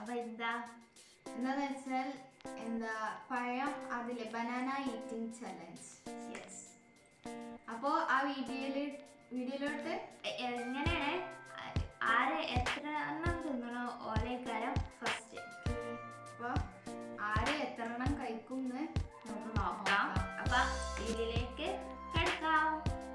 അപ്പൊ എന്താ എന്താന്ന് വെച്ചാൽ എന്താ പഴം അതില് ബനാന ഈറ്റിംഗ് ചലഞ്ച് യെസ് അപ്പോ ആ വീഡിയോയില് വീഡിയോയിലോട്ട് എങ്ങനെയാണ് ആ- ആര് എത്ര എണ്ണം തിന്നണോ ഓലേക്കാരം ഫസ്റ്റ് അപ്പൊ ആര് എത്ര എണ്ണം കഴിക്കും എന്ന് നമുക്ക് നോക്കാം അപ്പൊ ഇതിലേക്ക് കിടക്കാം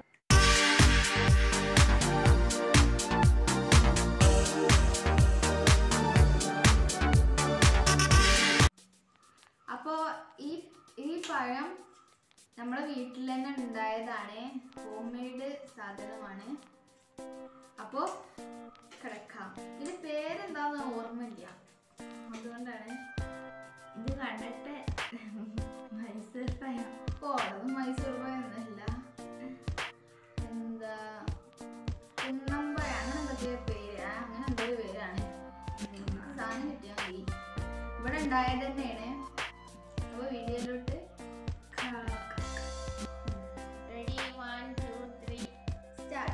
അപ്പോ ഈ ഈ പഴം നമ്മുടെ വീട്ടിൽ തന്നെ ഉണ്ടായതാണ് ഹോം മെയ്ഡ് സാധനമാണ് അപ്പോ കിടക്കാം ഇതിന്റെ പേരെന്താന്ന് ഓർമ്മയില്ല അതുകൊണ്ടാണ് ഇത് കണ്ടിട്ട് മൈസൂർ പഴം ഓ അത് മൈസൂർ പഴമൊന്നുമല്ല എന്താ കുന്നമ്പഴം അങ്ങനെ എന്തൊക്കെയോ പേര് ആ, അങ്ങനെ എന്തോ ഒരു പേരാണ് എനിക്ക് സാധനം കിട്ടിയാൽ മതി ഇവിടെ ഉണ്ടായത് തന്നെയാണ് അപ്പൊ വീഡിയോയിലോട്ട് ready one two three start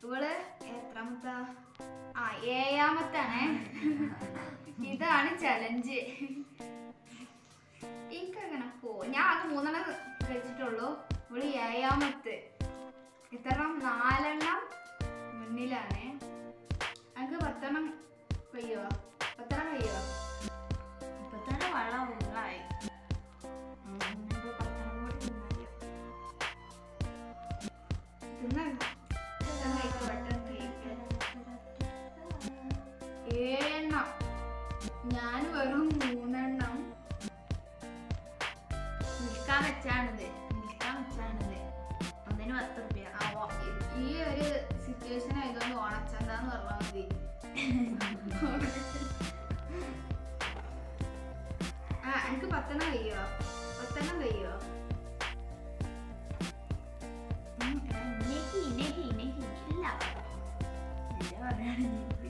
ഇവള് എത്രാമത്തെ ആ ഏഴാമത്താണ് ഇതാണ് ചലഞ്ച് എനിക്കങ്ങനെ പോ ഞാൻ അത് മൂന്നെണ്ണം കഴിച്ചിട്ടുള്ളൂ ഇവള് ഏഴാമത്ത് ഇത്ര നാലെണ്ണം മുന്നിലാണ് എനിക്ക് പത്തെണ്ണം കഴിയോ പത്തെണ്ണം കഴിയോ ഇപ്പൊ തന്നെ വെള്ളം ഉള്ളായി ഇനിയിപ്പോ പത്തെണ്ണം കൂടി തിന്നാലോ. തിന്നാ പെട്ടെന്ന് കഴിക്ക്, പെട്ടെന്ന് കഴിക്ക്. ഏഴെണ്ണം ഞാൻ വെറും മൂന്നെണ്ണം നിൽക്കാൻ വെച്ചാണിത് നിൽക്കാൻ വെച്ചാണിത് ഒന്നിന് പത്ത് റുപ്യ ആ, ഓ, ഈ- ഈ ഒരു സിറ്റുവേഷൻ ആയതുകൊണ്ട് ഓണച്ചന്താന്ന് പറഞ്ഞാൽ മതി ആ എനിക്ക് പത്തെണ്ണം കഴിയോ പത്തെണ്ണം കഴിയോ ഇന്നേക്ക് ഇന്നേക്ക് ഇന്നേക്ക് ഇല്ല ഇല്ല പറയാണ്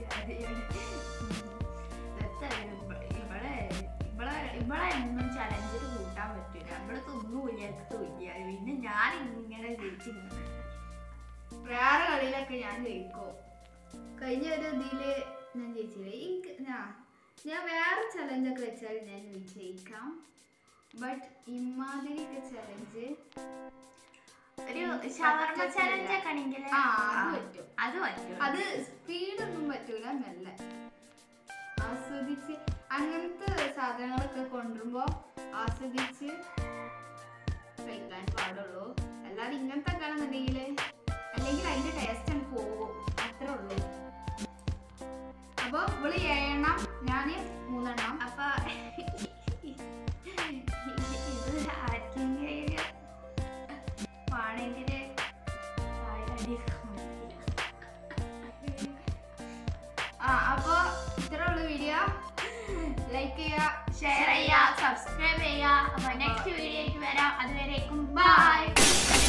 ഇവിടെ ഇവിടെ ഇവിടെ എന്നും ചലഞ്ചിൽ കൂട്ടാൻ പറ്റൂല നമ്മള് തിന്നൂല തിന്നില്ല പിന്നെ ഞാൻ ഇങ്ങനെ ജയിച്ചിങ്ങനെ വേറെ കളിയിലൊക്കെ ഞാൻ ജയിക്കും കഴിഞ്ഞ ഒരു ഇതില് ഞാൻ ജയിച്ചില്ല എനിക്ക് ഞാ- ഞാൻ വേറെ ചലഞ്ചൊക്കെ വെച്ചാൽ ഞാൻ വിജയിക്കാം ബട്ട് ഇമാതിരിയൊക്കെ ചലഞ്ച് ഒരു ഷവർമ ചലഞ്ച് ഒക്കെ ആണെങ്കിൽ ആ അത് പറ്റും അത് പറ്റും അത് സ്പീഡൊന്നും പറ്റൂല മെല്ലെ ആസ്വദിച്ച് അങ്ങനത്തെ സാധനങ്ങളൊക്കെ കൊണ്ടുവരുമ്പോ ആസ്വദിച്ച് കഴിക്കാൻ പാടുള്ളൂ അല്ലാതെ ഇങ്ങനത്തെ ഒക്കെ ആണെന്നുണ്ടെങ്കിൽ അല്ലെങ്കിൽ അതിന്റെ ടേസ്റ്റ് അങ്ങ് പോകും അത്രേ ഉള്ളൂ അപ്പൊ ഇവള് ഏഴെണ്ണം ഞാന് മൂന്നെണ്ണം അപ്പൊ ഇത് ആർക്കെങ്കിലും ആണെങ്കില് ആ അപ്പൊ ഇത്രേ ഉള്ളൂ വീഡിയോ ലൈക്ക് ചെയ്യുക ഷെയർ ചെയ്യുക സബ്സ്ക്രൈബ് ചെയ്യുക അപ്പൊ നെക്സ്റ്റ് വീഡിയോയ്ക്ക് വരാം അതുവരേക്കും ബൈ